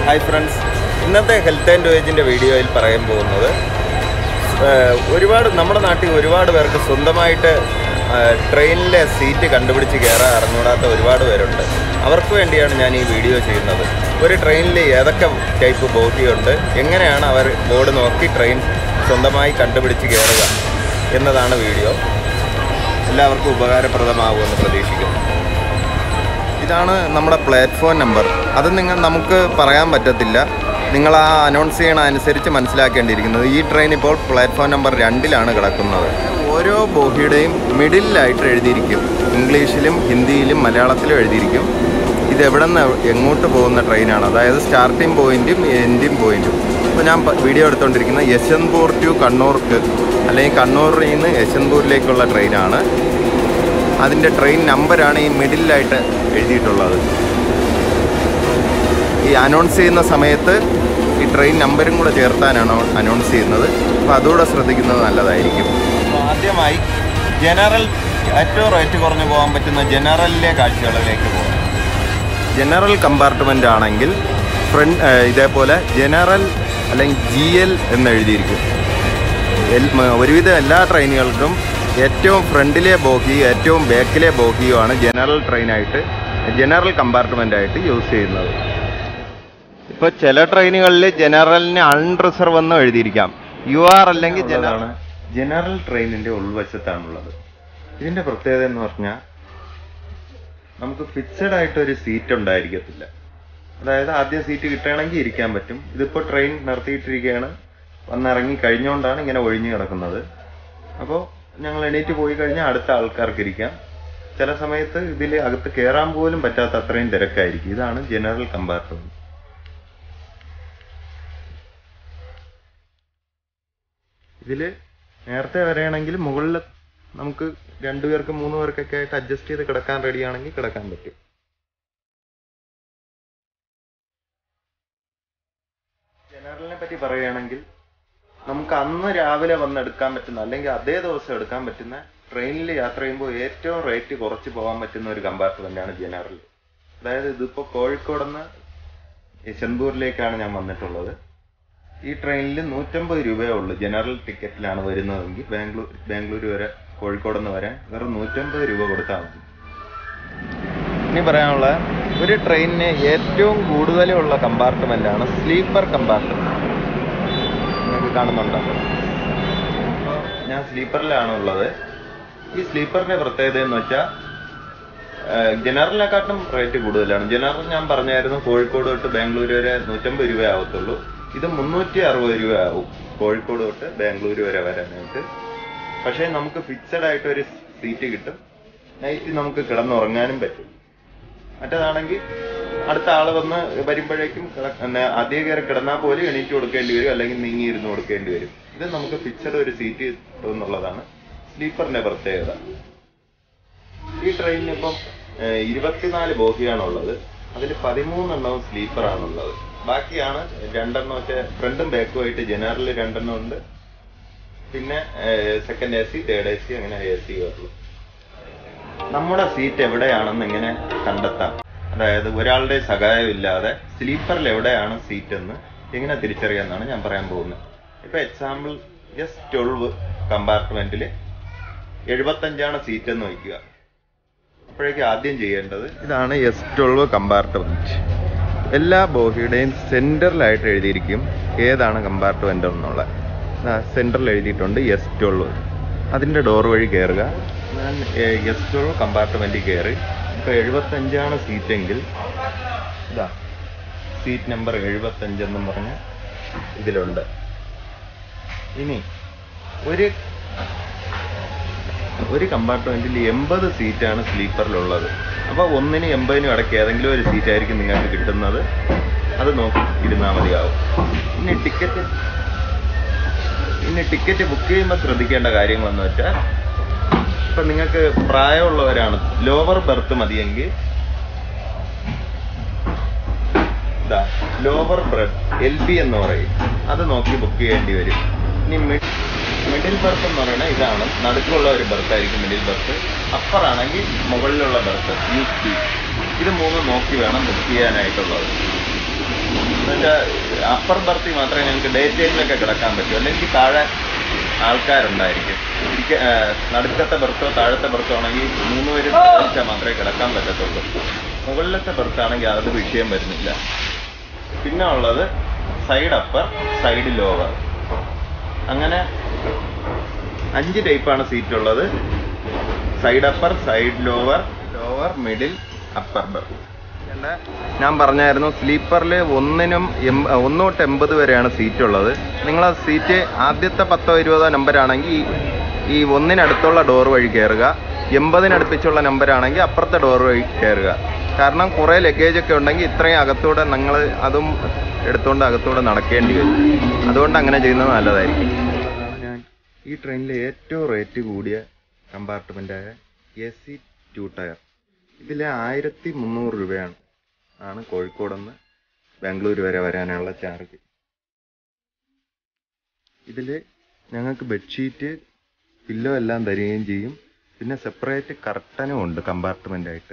hi friends ഇന്നത്തെ health and വേജിൻ്റെ വീഡിയോയിൽ പറയാൻ പോകുന്നത് ഏഹ്, ഒരുപാട് നമ്മുടെ നാട്ടിൽ ഒരുപാട് പേർക്ക് സ്വന്തമായിട്ട് ഏഹ്, ട്രെയിനിലെ സീറ്റ് കണ്ടുപിടിച്ച് കയറാൻ അറിഞ്ഞൂടാത്ത ഒരുപാട് പേരുണ്ട് അവർക്ക് വേണ്ടിയാണ് ഞാൻ ഈ വീഡിയോ ചെയ്യുന്നത് ഒരു ട്രെയിനിൽ ഏതൊക്കെ ടൈപ്പ് ബോഗിയുണ്ട് എങ്ങനെയാണ് അവർ ബോർഡ് നോക്കി ട്രെയിൻ സ്വന്തമായി കണ്ടുപിടിച്ച് കയറുക എന്നതാണ് വീഡിയോ എല്ലാവർക്കും ഉപകാരപ്രദമാകുമെന്ന് പ്രതീക്ഷിക്കുന്നു ഇതാണ് നമ്മുടെ പ്ലാറ്റ്ഫോം നമ്പർ അത് നിങ്ങൾ നമുക്ക് പറയാൻ പറ്റത്തില്ല നിങ്ങൾ ആ അനൗൺസ് ചെയ്യണ അനുസരിച്ച് മനസ്സിലാക്കേണ്ടിയിരിക്കുന്നത് ഈ ട്രെയിൻ ഇപ്പോൾ പ്ലാറ്റ്ഫോം നമ്പർ രണ്ടിലാണ് കിടക്കുന്നത് ഓരോ ബോഗിയുടെയും മിഡിലായിട്ട് എഴുതിയിരിക്കും ഇംഗ്ലീഷിലും ഹിന്ദിയിലും മലയാളത്തിലും എഴുതിയിരിക്കും ഇത് എവിടെ നിന്ന് എങ്ങോട്ട് പോകുന്ന ട്രെയിനാണ് അതായത് സ്റ്റാർട്ടിംഗ് പോയിന്റും എൻഡിങ് പോയിന്റും ഇപ്പോൾ ഞാൻ പ- വീഡിയോ എടുത്തുകൊണ്ടിരിക്കുന്നത് യശന്ത്പൂർ ടു കണ്ണൂർക്ക് അല്ലെങ്കിൽ കണ്ണൂരിൽ നിന്ന് യശന്ത്പൂരിലേക്കുള്ള ട്രെയിനാണ് അതിൻ്റെ ട്രെയിൻ നമ്പറാണ് ഈ മിഡിലായിട്ട് എഴുതിയിട്ടുള്ളത് ഈ അനൗൺസ് ചെയ്യുന്ന സമയത്ത് ഈ ട്രെയിൻ നമ്പരും കൂടെ ചേർത്താനാണ് അനൗൺസ് ചെയ്യുന്നത് അപ്പോൾ അതുകൂടെ ശ്രദ്ധിക്കുന്നത് നല്ലതായിരിക്കും അപ്പോൾ ആദ്യമായി ജനറൽ ഏറ്റവും റേറ്റ് കുറഞ്ഞു പോകാൻ പറ്റുന്ന ജനറലിലെ കാഴ്ചകളിലേക്ക് പോകാം ജനറൽ കമ്പാർട്ട്മെൻ്റ് ആണെങ്കിൽ ഫ്രണ്ട് ഇതേപോലെ ജനറൽ അല്ലെങ്കിൽ ജി എൽ എന്ന് എഴുതിയിരിക്കും എൽ- മ- ഒരുവിധം എല്ലാ ട്രെയിനുകൾക്കും ഏറ്റവും ഫ്രണ്ടിലെ ബോഗി ഏറ്റവും ബാക്കിലെ ബോഗിയുമാണ് ജനറൽ ട്രെയിനായിട്ട് ജനറൽ കമ്പാർട്ട്മെൻ്റ് ആയിട്ട് യൂസ് ചെയ്യുന്നത് ഇപ്പോൾ ചില ട്രെയിനുകളിൽ ജനറലിന് അൺറിസർവ് എന്ന് എഴുതിയിരിക്കാം യു ആർ അല്ലെങ്കിൽ ജനറൽ ജനറൽ ട്രെയിനിന്റെ ഉൾവശത്താണുള്ളത് ഇതിന്റെ പ്രത്യേകത എന്ന് പറഞ്ഞാൽ നമുക്ക് ഫിക്സഡ് ആയിട്ട് ഒരു സീറ്റ് ഉണ്ടായിരിക്കത്തില്ല അതായത് ആദ്യം സീറ്റ് കിട്ടുകയാണെങ്കിൽ ഇരിക്കാൻ പറ്റും ഇതിപ്പോൾ ട്രെയിൻ നിർത്തിയിട്ടിരിക്കുകയാണ് വന്നിറങ്ങി കഴിഞ്ഞുകൊണ്ടാണ് ഇങ്ങനെ ഒഴിഞ്ഞു കിടക്കുന്നത് അപ്പോൾ ഞങ്ങൾ എണീറ്റ് പോയി കഴിഞ്ഞാൽ അടുത്ത ആൾക്കാർക്ക് ഇരിക്കാം ചില സമയത്ത് ഇതിൽ അകത്ത് കയറാൻ പോലും പറ്റാത്ത അത്രയും തിരക്കായിരിക്കും ഇതാണ് ജനറൽ കമ്പാർട്ട്മെന്റ് ഇതിൽ നേരത്തെ വരെയാണെങ്കിൽ മുകളിൽ നമുക്ക് രണ്ടുപേർക്ക് മൂന്ന് പേർക്കൊക്കെ ആയിട്ട് അഡ്ജസ്റ്റ് ചെയ്ത് കിടക്കാൻ റെഡിയാണെങ്കിൽ കിടക്കാൻ പറ്റും ജനറലിനെ പറ്റി പറയുകയാണെങ്കിൽ നമുക്ക് അന്ന് രാവിലെ വന്ന് എടുക്കാൻ പറ്റുന്ന അല്ലെങ്കിൽ അതേ ദിവസം എടുക്കാൻ പറ്റുന്ന ട്രെയിനിൽ യാത്ര ചെയ്യുമ്പോൾ ഏറ്റവും റേറ്റ് കുറച്ച് പോകാൻ പറ്റുന്ന ഒരു കമ്പാർട്ട്മെന്റ് ആണ് ജനറൽ അതായത് ഇതിപ്പോ കോഴിക്കോട് നിന്ന് യശന്ത്പൂരിലേക്കാണ് ഞാൻ വന്നിട്ടുള്ളത് ഈ ട്രെയിനിൽ നൂറ്റമ്പത് രൂപയേ ഉള്ളൂ ജനറൽ ടിക്കറ്റിലാണ് വരുന്നതെങ്കിൽ ബാംഗ്ലൂർ ബാംഗ്ലൂർ വരെ കോഴിക്കോട് നിന്ന് വരാൻ വെറും നൂറ്റമ്പത് രൂപ കൊടുത്താൽ മതി ഇനി പറയാനുള്ള ഒരു ട്രെയിനിന് ഏറ്റവും കൂടുതലുള്ള കമ്പാർട്ട്മെന്റ് ആണ് സ്ലീപ്പർ കമ്പാർട്ട്മെന്റ് നിങ്ങൾക്ക് കാണുന്നുണ്ടോ അപ്പോൾ ഞാൻ സ്ലീപ്പറിലാണ് ഉള്ളത് ഈ സ്ലീപ്പറിന്റെ പ്രത്യേകത എന്ന് വെച്ചാൽ ജനറലിനെക്കാട്ടും റേറ്റ് കൂടുതലാണ് ജനറൽ ഞാൻ പറഞ്ഞായിരുന്നു കോഴിക്കോട് തൊട്ട് ബാംഗ്ലൂർ വരെ നൂറ്റമ്പത് രൂപ ആവത്തുള്ളൂ ഇത് മുന്നൂറ്റി അറുപത് രൂപ ആവും കോഴിക്കോട് തൊട്ട് ബാംഗ്ലൂർ വരെ വരാനായിട്ട് പക്ഷേ നമുക്ക് ഫിക്സഡ് ആയിട്ട് ഒരു സീറ്റ് കിട്ടും നൈറ്റ് നമുക്ക് കിടന്നുറങ്ങാനും പറ്റും മറ്റേതാണെങ്കിൽ അടുത്ത ആള് വന്ന് വരുമ്പോഴേക്കും കിട- പിന്നെ ആദ്യം കയറി കിടന്നാൽ പോലും എണീറ്റ് കൊടുക്കേണ്ടി വരും അല്ലെങ്കിൽ നീങ്ങി ഇരുന്ന് കൊടുക്കേണ്ടി വരും ഇത് നമുക്ക് ഫിക്സഡ് ഒരു സീറ്റ് കിട്ടും എന്നുള്ളതാണ് സ്ലീപ്പറിന്റെ പ്രത്യേകത ഈ ട്രെയിനിന് ഇപ്പം ഏഹ്, ഇരുപത്തിനാല് ബോഗിയാണുള്ളത് അതിൽ പതിമൂന്നെണ്ണവും സ്ലീപ്പർ ആണുള്ളത് ബാക്കിയാണ് രണ്ടെണ്ണം ഒക്കെ ഫ്രണ്ടും ബാക്കും ആയിട്ട് ജനറൽ രണ്ടെണ്ണം ഉണ്ട് പിന്നെ second A C third A C അങ്ങനെ എ സി ഉള്ളൂ നമ്മുടെ സീറ്റ് എവിടെയാണെന്ന് ഇങ്ങനെ കണ്ടെത്താം അതായത് ഒരാളുടെ സഹായമില്ലാതെ സ്ലീപ്പറിൽ എവിടെയാണ് സീറ്റ് എന്ന് എങ്ങനെ തിരിച്ചറിയാമെന്നാണ് ഞാൻ പറയാൻ പോകുന്നത് ഇപ്പൊ എക്സാമ്പിൾ എസ് ട്വൽവ് കമ്പാർട്ട്മെന്റിൽ എഴുപത്തഞ്ചാണ് സീറ്റ് എന്ന് വയ്ക്കുക അപ്പോഴേക്കും ആദ്യം ചെയ്യേണ്ടത് ഇതാണ് എസ് ട്വൽവ് കമ്പാർട്ട്മെന്റ് എല്ലാ ബോഗിയുടെയും സെന്ററിലായിട്ട് എഴുതിയിരിക്കും ഏതാണ് കമ്പാർട്ട്മെന്റ് എന്നുള്ളത് സെന്ററിൽ എഴുതിയിട്ടുണ്ട് എസ് ട്വൽവ് അതിന്റെ ഡോർ വഴി കയറുക ഞാൻ എസ് ട്വൽവ് കമ്പാർട്ട്മെന്റിൽ കയറി ഇപ്പൊ എഴുപത്തഞ്ചാണ് സീറ്റെങ്കിൽ ഇതാ സീറ്റ് നമ്പർ എഴുപത്തഞ്ചെന്നും പറഞ്ഞ് ഇതിലുണ്ട് ഇനി ഒരു ഒരു കമ്പാർട്ട്മെന്റിൽ എൺപത് സീറ്റാണ് സ്ലീപ്പറിലുള്ളത് അപ്പോൾ ഒന്നിന് എൺപതിനും ഇടയ്ക്ക് ഏതെങ്കിലും ഒരു സീറ്റ് ആയിരിക്കും നിങ്ങൾക്ക് കിട്ടുന്നത് അത് നോക്കി ഇരുന്നാൽ മതിയാവും ഇനി ടിക്കറ്റ് ഇനി ടിക്കറ്റ് ബുക്ക് ചെയ്യുമ്പോൾ ശ്രദ്ധിക്കേണ്ട കാര്യങ്ങളെന്ന് വെച്ചാൽ ഇപ്പൊ നിങ്ങൾക്ക് പ്രായമുള്ളവരാണ് ലോവർ ബെർത്ത് മതിയെങ്കിൽ ലോവർ ബ്രെഡ് എൽ ബി എന്ന് പറയും അത് നോക്കി ബുക്ക് ചെയ്യേണ്ടി വരും ഇനി മിഡിൽ ബെർത്ത് എന്ന് പറയുന്നത് ഇതാണ് നടുക്കുള്ള ഒരു ബെർത്ത് ആയിരിക്കും മിഡിൽ ബെർത്ത് അപ്പർ ആണെങ്കിൽ മുകളിലുള്ള ബെർത്ത് യു പി ഇത് മൂന്ന് നോക്കി വേണം ബുക്ക് ചെയ്യാനായിട്ടുള്ളത് എന്നുവെച്ചാൽ അപ്പർ ബർത്തിൽ മാത്രമേ ഞങ്ങൾക്ക് ഡേ ടൈമിലൊക്കെ കിടക്കാൻ പറ്റൂ അല്ലെങ്കിൽ താഴെ ആൾക്കാരുണ്ടായിരിക്കും ഇരിക്ക ആ, നടുക്കത്തെ ബർത്തോ താഴത്തെ ബർത്തോ ആണെങ്കിൽ മൂന്ന് പേര് വെച്ചാൽ മാത്രമേ കിടക്കാൻ പറ്റത്തുള്ളൂ മുകളിലത്തെ ബർത്താണെങ്കിൽ അത് വിഷയം വരുന്നില്ല പിന്നെ ഉള്ളത് സൈഡ് അപ്പർ സൈഡ് ലോവർ അങ്ങനെ അഞ്ച് ടൈപ്പാണ് സീറ്റ് ഉള്ളത് side upper side lower lower middle upper berth ഞാൻ പറഞ്ഞായിരുന്നു സ്ലീപ്പറിൽ ഒന്നിനും എം- ഒന്ന് തൊട്ട് എൺപത് വരെയാണ് സീറ്റ് ഉള്ളത് നിങ്ങൾ ആ സീറ്റ് ആദ്യത്തെ പത്തോ ഇരുപതോ നമ്പർ ആണെങ്കിൽ ഈ- ഈ ഒന്നിനടുത്തുള്ള ഡോർ വഴി കയറുക എൺപതിനടുപ്പിച്ചുള്ള നമ്പർ ആണെങ്കിൽ അപ്പുറത്തെ ഡോർ വഴി കയറുക കാരണം കുറേ ലഗേജ് ഒക്കെ ഉണ്ടെങ്കിൽ ഇത്രയും അകത്തൂടെ നിങ്ങൾ അതും എടുത്തുകൊണ്ട് അകത്തൂടെ നടക്കേണ്ടി വരും അതുകൊണ്ട് അങ്ങനെ ചെയ്യുന്നത് നല്ലതായിരിക്കും ഞാൻ ഈ ട്രെയിനിലെ ഏറ്റവും റേറ്റ് കൂടിയ കമ്പാർട്ട്മെൻ്റായ എ സി ടു ടയർ ഇതിലെ ആയിരത്തി മുന്നൂറ് രൂപയാണ് ആണ് കോഴിക്കോട് നിന്ന് ബാംഗ്ലൂർ വരെ വരാനുള്ള ചാർജ് ഇതിൽ ഞങ്ങൾക്ക് ബെഡ്ഷീറ്റ് പില്ലോ എല്ലാം തരികയും ചെയ്യും പിന്നെ സെപ്പറേറ്റ് കർട്ടനും ഉണ്ട് കമ്പാർട്ട്മെന്റ് ആയിട്ട്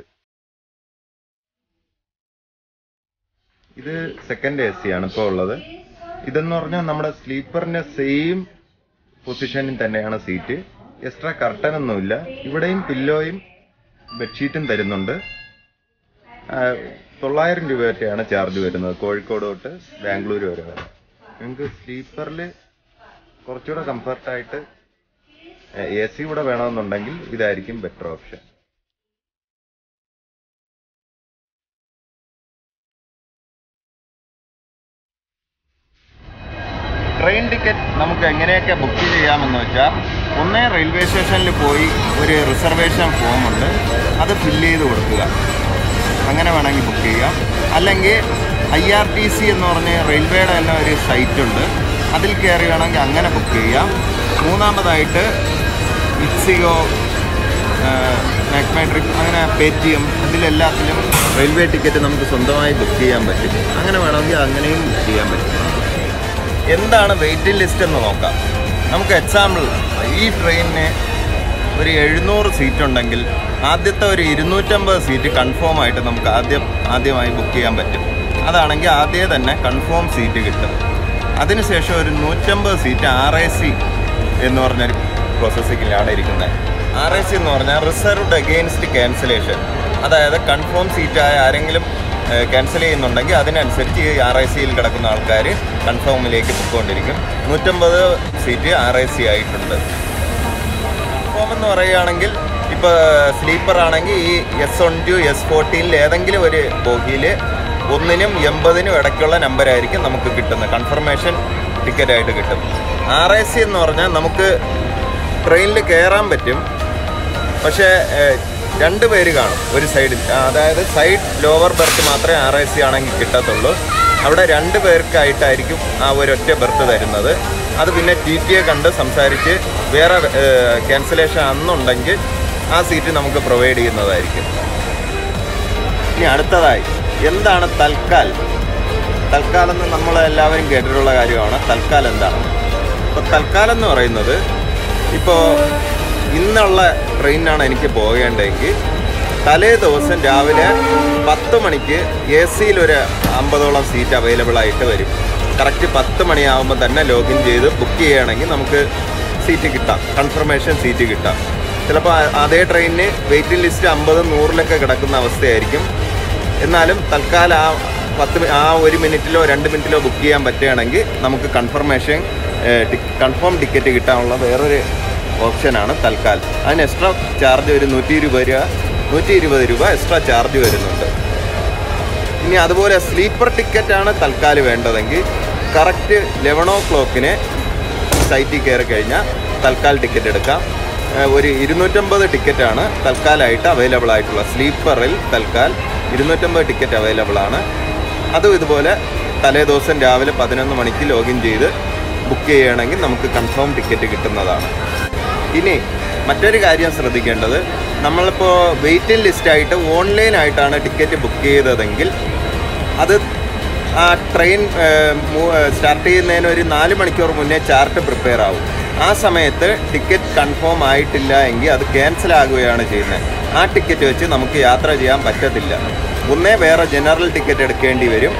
ഇത് സെക്കൻഡ് എ സി ആണ് ഇപ്പോൾ ഉള്ളത് ഇതെന്ന് പറഞ്ഞാൽ നമ്മുടെ സ്ലീപ്പറിന്റെ സെയിം പൊസിഷനിൽ തന്നെയാണ് സീറ്റ് എക്സ്ട്രാ കർട്ടൻ ഒന്നുമില്ല ഇവിടെയും പില്ലോയും ബെഡ്ഷീറ്റും തരുന്നുണ്ട് ആ, തൊള്ളായിരം രൂപയൊക്കെയാണ് ചാർജ് വരുന്നത് കോഴിക്കോട് തൊട്ട് ബാംഗ്ലൂർ വരെ വരെ നിങ്ങൾക്ക് സ്ലീപ്പറിൽ കുറച്ചുകൂടെ കംഫർട്ടായിട്ട് എ സി കൂടെ വേണമെന്നുണ്ടെങ്കിൽ ഇതായിരിക്കും ബെറ്റർ ഓപ്ഷൻ ട്രെയിൻ ടിക്കറ്റ് നമുക്ക് എങ്ങനെയൊക്കെ ബുക്ക് ചെയ്യാമെന്ന് വെച്ചാൽ ഒന്നേ റെയിൽവേ സ്റ്റേഷനിൽ പോയി ഒരു റിസർവേഷൻ ഫോം ഉണ്ട് അത് ഫില്ല് ചെയ്ത് കൊടുക്കുക അങ്ങനെ വേണമെങ്കിൽ ബുക്ക് ചെയ്യാം അല്ലെങ്കിൽ ഐ ആർ ടി സി എന്ന് പറഞ്ഞ് റെയിൽവേയുടെ തന്നെ ഒരു സൈറ്റ് ഉണ്ട് അതിൽ കയറി വേണമെങ്കിൽ അങ്ങനെ ബുക്ക് ചെയ്യാം മൂന്നാമതായിട്ട് ഇറ്റ്സിഗോ മാക്മൈ ട്രിപ്പ് അങ്ങനെ പേ ടി എം ഇതിലെല്ലാത്തിലും റെയിൽവേ ടിക്കറ്റ് നമുക്ക് സ്വന്തമായി ബുക്ക് ചെയ്യാൻ പറ്റും അങ്ങനെ വേണമെങ്കിൽ അങ്ങനെയും ചെയ്യാൻ പറ്റും എന്താണ് വെയിറ്റിംഗ് ലിസ്റ്റ് എന്ന് നോക്കാം നമുക്ക് എക്സാമ്പിൾ ഈ ട്രെയിനിന് ഒരു എഴുന്നൂറ് സീറ്റ് ഉണ്ടെങ്കിൽ ആദ്യത്തെ ഒരു ഇരുന്നൂറ്റമ്പത് സീറ്റ് കൺഫേം ആയിട്ട് നമുക്ക് ആദ്യം ആദ്യമായി ബുക്ക് ചെയ്യാൻ പറ്റും അതാണെങ്കിൽ ആദ്യമേ തന്നെ കൺഫേം സീറ്റ് കിട്ടും അതിനുശേഷം ഒരു നൂറ്റമ്പത് സീറ്റ് ആർ എ സി എന്ന് പറഞ്ഞൊരു പ്രോസസ്സിങ്ങിലാണ് ഇരിക്കുന്നത് ആർ എ സി എന്ന് പറഞ്ഞാൽ റിസർവ്ഡ് അഗെയിൻസ്റ്റ് ക്യാൻസലേഷൻ അതായത് കൺഫേം സീറ്റായ ആരെങ്കിലും ക്യാൻസൽ ചെയ്യുന്നുണ്ടെങ്കിൽ അതിനനുസരിച്ച് ഈ ആർ ഐ സിയിൽ കിടക്കുന്ന ആൾക്കാർ കൺഫേമിലേക്ക് പൊയ്ക്കൊണ്ടിരിക്കും നൂറ്റമ്പത് സീറ്റ് ആർ ഐ സി ആയിട്ടുണ്ട് കൺഫേം എന്ന് പറയുകയാണെങ്കിൽ ഇപ്പോൾ സ്ലീപ്പർ ആണെങ്കിൽ ഈ എസ് വൺ ടു എസ് ഫോർട്ടീനിൽ ഏതെങ്കിലും ഒരു ബോഗിയിൽ ഒന്നിനും എൺപതിനും ഇടയ്ക്കുള്ള നമ്പറായിരിക്കും നമുക്ക് കിട്ടുന്നത് കൺഫർമേഷൻ ടിക്കറ്റ് ആയിട്ട് കിട്ടും ആർ ഐ സി എന്ന് പറഞ്ഞാൽ നമുക്ക് ട്രെയിനിൽ കയറാൻ പറ്റും പക്ഷേ ഏഹ്, രണ്ട് പേര് കാണും ഒരു സൈഡിൽ അതായത് സൈഡ് ലോവർ ബെർത്ത് മാത്രമേ ആർ ഐ സി ആണെങ്കിൽ കിട്ടത്തുള്ളൂ അവിടെ രണ്ട് പേർക്കായിട്ടായിരിക്കും ആ ഒരൊറ്റ ബെർത്ത് തരുന്നത് അത് പിന്നെ ടി ടിയെ കണ്ട് സംസാരിച്ച് വേറെ ക്യാൻസലേഷൻ അന്നുണ്ടെങ്കിൽ ആ സീറ്റ് നമുക്ക് പ്രൊവൈഡ് ചെയ്യുന്നതായിരിക്കും ഇനി അടുത്തതായി എന്താണ് തൽക്കാൽ തൽക്കാലം എന്ന് നമ്മൾ എല്ലാവരും കേട്ടിട്ടുള്ള കാര്യമാണ് തൽക്കാൽ എന്താണ് അപ്പോൾ തൽക്കാലം എന്ന് പറയുന്നത് ഇപ്പോൾ ഇന്നുള്ള ട്രെയിനിനാണ് എനിക്ക് പോകേണ്ടതെങ്കിൽ തലേ ദിവസം രാവിലെ പത്ത് മണിക്ക് എ സിയിൽ ഒരു അമ്പതോളം സീറ്റ് അവൈലബിൾ ആയിട്ട് വരും കറക്റ്റ് പത്ത് മണിയാകുമ്പോൾ തന്നെ ലോഗിൻ ചെയ്ത് ബുക്ക് ചെയ്യുകയാണെങ്കിൽ നമുക്ക് സീറ്റ് കിട്ടാം കൺഫർമേഷൻ സീറ്റ് കിട്ടാം ചിലപ്പോൾ അതേ ട്രെയിനിന് വെയിറ്റിംഗ് ലിസ്റ്റ് അമ്പതും നൂറിലൊക്കെ കിടക്കുന്ന അവസ്ഥയായിരിക്കും എന്നാലും തൽക്കാലം ആ പത്ത് മി- ആ ഒരു മിനിറ്റിലോ രണ്ട് മിനിറ്റിലോ ബുക്ക് ചെയ്യാൻ പറ്റുകയാണെങ്കിൽ നമുക്ക് കൺഫർമേഷൻ കൺഫേം ടിക്കറ്റ് കിട്ടാനുള്ള വേറൊരു ഓപ്ഷനാണ് തൽക്കാൽ അതിന് എക്സ്ട്രാ ചാർജ് ഒരു നൂറ്റി ഇരുപത് രൂപ നൂറ്റി ഇരുപത് രൂപ എക്സ്ട്രാ ചാർജ് വരുന്നുണ്ട് ഇനി അതുപോലെ സ്ലീപ്പർ ടിക്കറ്റാണ് തൽക്കാൽ വേണ്ടതെങ്കിൽ കറക്റ്റ് ലെവൻ ഓ ക്ലോക്കിന് സൈറ്റിൽ കയറി കഴിഞ്ഞാൽ തൽക്കാൽ ടിക്കറ്റ് എടുക്കാം ഏഹ് ഒരു ഇരുന്നൂറ്റമ്പത് ടിക്കറ്റാണ് തൽക്കാലമായിട്ട് അവൈലബിൾ ആയിട്ടുള്ള സ്ലീപ്പറിൽ തൽക്കാൽ ഇരുന്നൂറ്റമ്പത് ടിക്കറ്റ് അവൈലബിൾ ആണ് അതും ഇതുപോലെ തലേ ദിവസം രാവിലെ പതിനൊന്ന് മണിക്ക് ലോഗിൻ ചെയ്ത് ബുക്ക് ചെയ്യുകയാണെങ്കിൽ നമുക്ക് കൺഫേം ടിക്കറ്റ് കിട്ടുന്നതാണ് ഇനി മറ്റൊരു കാര്യം ശ്രദ്ധിക്കേണ്ടത് നമ്മളിപ്പോൾ വെയിറ്റിംഗ് ലിസ്റ്റായിട്ട് ഓൺലൈനായിട്ടാണ് ടിക്കറ്റ് ബുക്ക് ചെയ്തതെങ്കിൽ അത് ആ ട്രെയിൻ സ്റ്റാർട്ട് ചെയ്യുന്നതിന് ഒരു നാല് മണിക്കൂർ മുന്നേ ചാർട്ട് പ്രിപ്പയർ ആവും ആ സമയത്ത് ടിക്കറ്റ് കൺഫേം ആയിട്ടില്ല എങ്കിൽ അത് ക്യാൻസൽ ആകുകയാണ് ചെയ്യുന്നത് ആ ടിക്കറ്റ് വെച്ച് നമുക്ക് യാത്ര ചെയ്യാൻ പറ്റത്തില്ല ഒന്നേ വേറെ ജനറൽ ടിക്കറ്റ് എടുക്കേണ്ടി വരും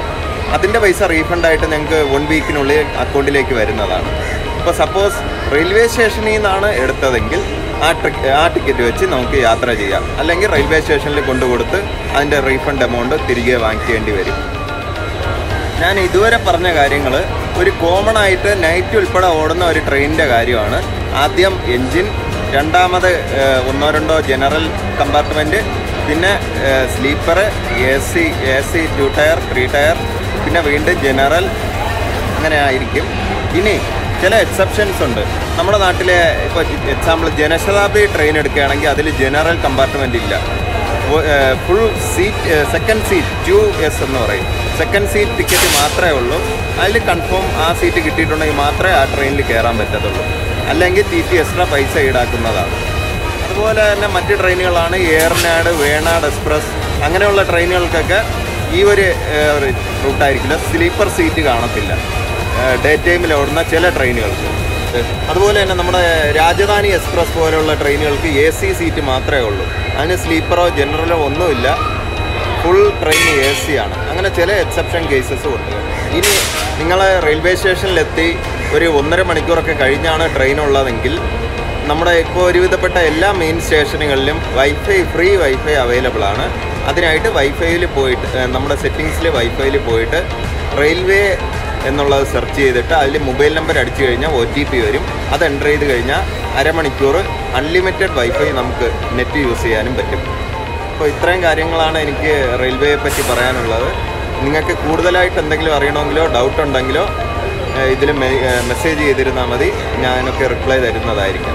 അതിൻ്റെ പൈസ റീഫണ്ട് ആയിട്ട് നിങ്ങൾക്ക് വൺ വീക്കിനുള്ളിൽ അക്കൗണ്ടിലേക്ക് വരുന്നതാണ് ഇപ്പോൾ സപ്പോസ് റെയിൽവേ സ്റ്റേഷനിൽ നിന്നാണ് എടുത്തതെങ്കിൽ ആ ട്രി- ആ ടിക്കറ്റ് വെച്ച് നമുക്ക് യാത്ര ചെയ്യാം അല്ലെങ്കിൽ റെയിൽവേ സ്റ്റേഷനിൽ കൊണ്ടുകൊടുത്ത് അതിൻ്റെ റീഫണ്ട് എമൗണ്ട് തിരികെ വാങ്ങിക്കേണ്ടി വരും ഞാൻ ഇതുവരെ പറഞ്ഞ കാര്യങ്ങൾ ഒരു കോമൺ ആയിട്ട് നൈറ്റ് ഉൾപ്പെടെ ഓടുന്ന ഒരു ട്രെയിനിൻ്റെ കാര്യമാണ് ആദ്യം എൻജിൻ രണ്ടാമത് ഏഹ്, ഒന്നോ രണ്ടോ ജനറൽ കമ്പാർട്ട്മെൻറ്റ് പിന്നെ sleeper A C A C two tier three tier പിന്നെ വീണ്ടും ജനറൽ അങ്ങനെ ആയിരിക്കും ഇനി ചില എക്സെപ്ഷൻസ് ഉണ്ട് നമ്മുടെ നാട്ടിലെ ഇപ്പോൾ എക്സാമ്പിൾ ജനശതാബ്ദി ട്രെയിൻ എടുക്കുകയാണെങ്കിൽ അതിൽ ജനറൽ കമ്പാർട്ട്മെൻ്റ് ഇല്ല full seat second seat two S എന്ന് പറയും സെക്കൻഡ് സീറ്റ് ടിക്കറ്റ് മാത്രമേ ഉള്ളൂ അതിൽ കൺഫേം ആ സീറ്റ് കിട്ടിയിട്ടുണ്ടെങ്കിൽ മാത്രമേ ആ ട്രെയിനിൽ കയറാൻ പറ്റത്തുള്ളൂ അല്ലെങ്കിൽ ടി ടി എക്സ്ട്രാ പൈസ ഈടാക്കുന്നതാണ് അതുപോലെ തന്നെ മറ്റ് ട്രെയിനുകളാണ് ഏർനാട് വേണാട് എക്സ്പ്രസ് അങ്ങനെയുള്ള ട്രെയിനുകൾക്കൊക്കെ ഈ ഒരു റൂട്ടായിരിക്കില്ല സ്ലീപ്പർ സീറ്റ് കാണത്തില്ല ഡേ ടൈമിൽ ഓടുന്ന ചില ട്രെയിനുകൾക്ക് അതുപോലെ തന്നെ നമ്മുടെ രാജധാനി എക്സ്പ്രസ് പോലെയുള്ള ട്രെയിനുകൾക്ക് എ സി സീറ്റ് മാത്രമേ ഉള്ളൂ അതിന് സ്ലീപ്പറോ ജനറലോ ഒന്നുമില്ല ഫുൾ ട്രെയിൻ എ സി ആണ് അങ്ങനെ ചില എക്സെപ്ഷൻ കേസസും ഉണ്ട് ഇനി നിങ്ങൾ റെയിൽവേ സ്റ്റേഷനിലെത്തി ഒരു ഒന്നര മണിക്കൂറൊക്കെ കഴിഞ്ഞാണ് ട്രെയിൻ ഉള്ളതെങ്കിൽ നമ്മുടെ ഇപ്പോൾ ഒരുവിധപ്പെട്ട എല്ലാ മെയിൻ സ്റ്റേഷനുകളിലും വൈഫൈ ഫ്രീ വൈഫൈ അവൈലബിൾ ആണ് അതിനായിട്ട് വൈഫൈയിൽ പോയിട്ട് ഏഹ്, നമ്മുടെ സെറ്റിങ്സിൽ വൈഫൈയിൽ പോയിട്ട് റെയിൽവേ എന്നുള്ളത് സെർച്ച് ചെയ്തിട്ട് അതിൽ മൊബൈൽ നമ്പർ അടിച്ചു കഴിഞ്ഞാൽ ഒ ടി പി വരും അത് എൻ്റർ ചെയ്ത് കഴിഞ്ഞാൽ അരമണിക്കൂർ അൺലിമിറ്റഡ് വൈഫൈ നമുക്ക് നെറ്റ് യൂസ് ചെയ്യാനും പറ്റും അപ്പോൾ ഇത്രയും കാര്യങ്ങളാണ് എനിക്ക് റെയിൽവേയെ പറ്റി പറയാനുള്ളത് നിങ്ങൾക്ക് കൂടുതലായിട്ട് എന്തെങ്കിലും അറിയണമെങ്കിലോ ഡൗട്ട് ഉണ്ടെങ്കിലോ ഇതിൽ മെസ്സേജ് ചെയ്തിരുന്നാൽ മതി ഞാനൊക്കെ റിപ്ലൈ തരുന്നതായിരിക്കും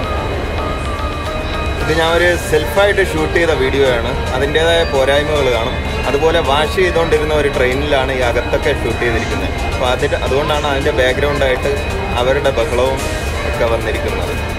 ഇത് ഞാൻ ഒരു സെൽഫായിട്ട് ഷൂട്ട് ചെയ്ത വീഡിയോ ആണ് അതിൻ്റേതായ പോരായ്മകൾ കാണും അതുപോലെ വാഷ് ചെയ്തുകൊണ്ടിരുന്ന ഒരു ട്രെയിനിലാണ് ഈ അകത്തൊക്കെ ഷൂട്ട് ചെയ്തിരിക്കുന്നത് അപ്പോൾ അതിൻ്റെ അതുകൊണ്ടാണ് അതിൻ്റെ ബാക്ക്ഗ്രൗണ്ടായിട്ട് അവരുടെ ബഹളവും ഒക്കെ വന്നിരിക്കുന്നത്